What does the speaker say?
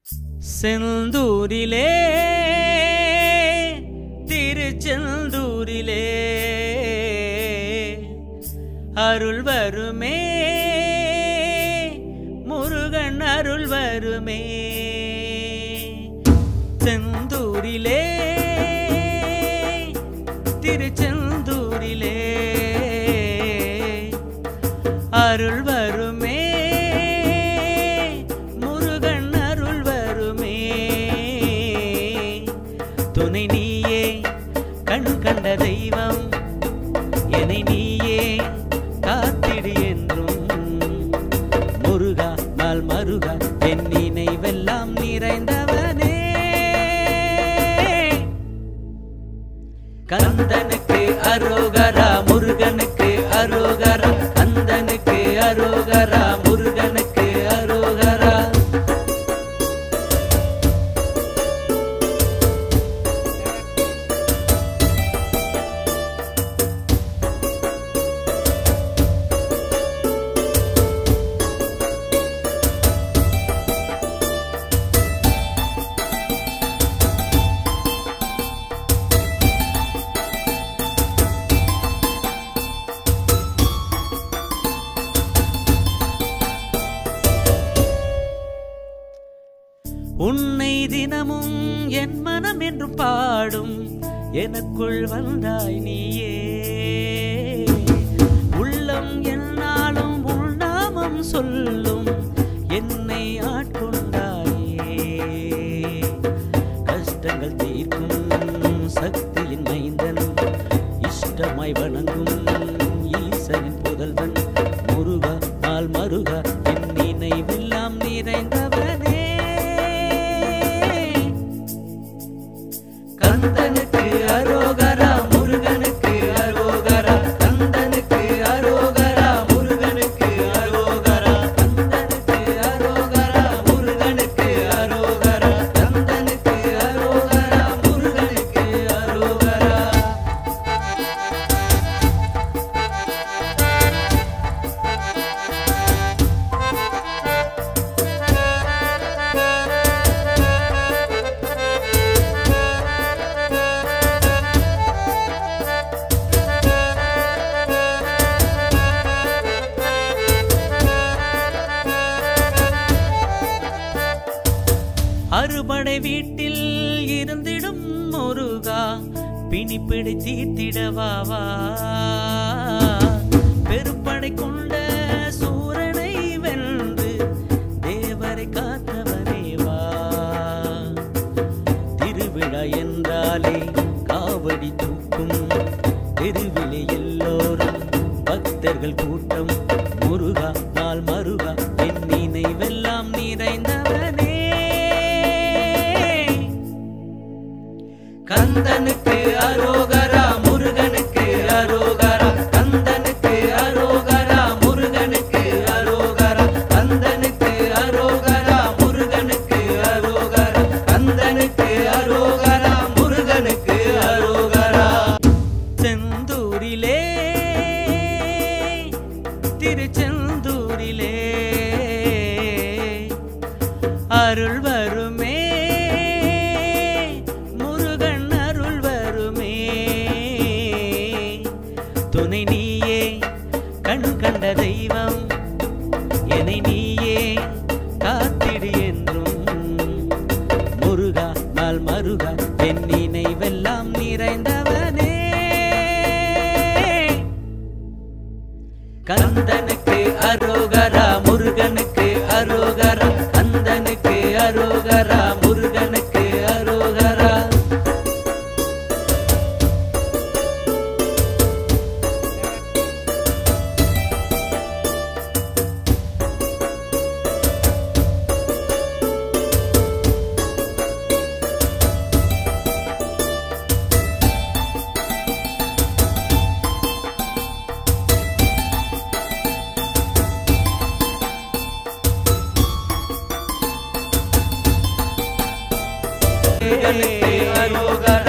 செந்தூரிலே திருச்செந்தூரிலே அருள் வருமே முருகன் அருள் வருமே செந்தூரிலே திருச்செந்தூரிலே அருள் வருமே முருகன் அருள் வருமே துணை நீயே கண் கண்ட தெய்வம் என்னை நீயே காத்திடு என்றும் முருகா நாள் மருகா என் நினைவெல்லாம் நிறைந்தவனே கந்தனுக்கு அரோகரா முருகனுக்கு அரோகரா கந்தனுக்கு அரோகரா முருகனுக்கு அரோகரா உன்னை தினமும் என் மனம் என்று பாடும் எனக்குள் வந்தாய் நீயே உள்ளம் என்னாலும் உள் நாமம் சொல்லும் என்னை ஆட்கொண்டாயே கஷ்டங்கள் தீர்க்கும் சக்தியின் மைந்தன் இஷ்டமாய் வணங்கும் ஈசனின் புதல்வன் முருகா நாள் மருகா என் நினைவெல்லாம் நிறைந்தவனே கந்தனுக்கு அரோகரா முருகனுக்கு அரோகரா கந்தனுக்கு அரோகரா முருகனுக்கு அரோகரா கந்தனுக்கு அரோகரா முருகனுக்கு அரோகரா கந்தனுக்கு அரோகரா முருகனுக்கு அரோகரா அறுபடை வீட்டில் இருந்திடும் முருகா பிணிப்பிடி தீர்த்திடவாவா பெருப்படை கொண்ட சூரனை வென்று தேவரை காத்தவனே வா திருவிழா என்றாலே காவடி தூக்கும் தெருவிலே எல்லோரும் பக்தர்கள் கூட்டம் முருகா நாள் மருகா என் நினைவெல்லாம் நிறைந்தவனே கந்தனுக்கு அரோகரா முருகனுக்கு அரோகரா கந்தனுக்கு அரோகரா முருகனுக்கு அரோகரா கந்தனுக்கு அரோகரா முருகனுக்கு அரோகரா கந்தனுக்கு அரோகரா முருகனுக்கு அரோகரா செந்தூரிலே திருச்செந்தூரிலே அருள் வருமே முருகன் அருள் வருமே துணை நீயே கண் கண்ட தெய்வம் என்னை நீயே காத்திடு என்றும் முருகா நாள் மருகா என் நினைவெல்லாம் நிறைந்தவனே கந்தனுக்கு அரோகரா முருகனுக்கு அரோகரா கந்தனுக்கு அரோகரா முருகனுக்கு அரோகரா முருகனுக்கு அரோகரா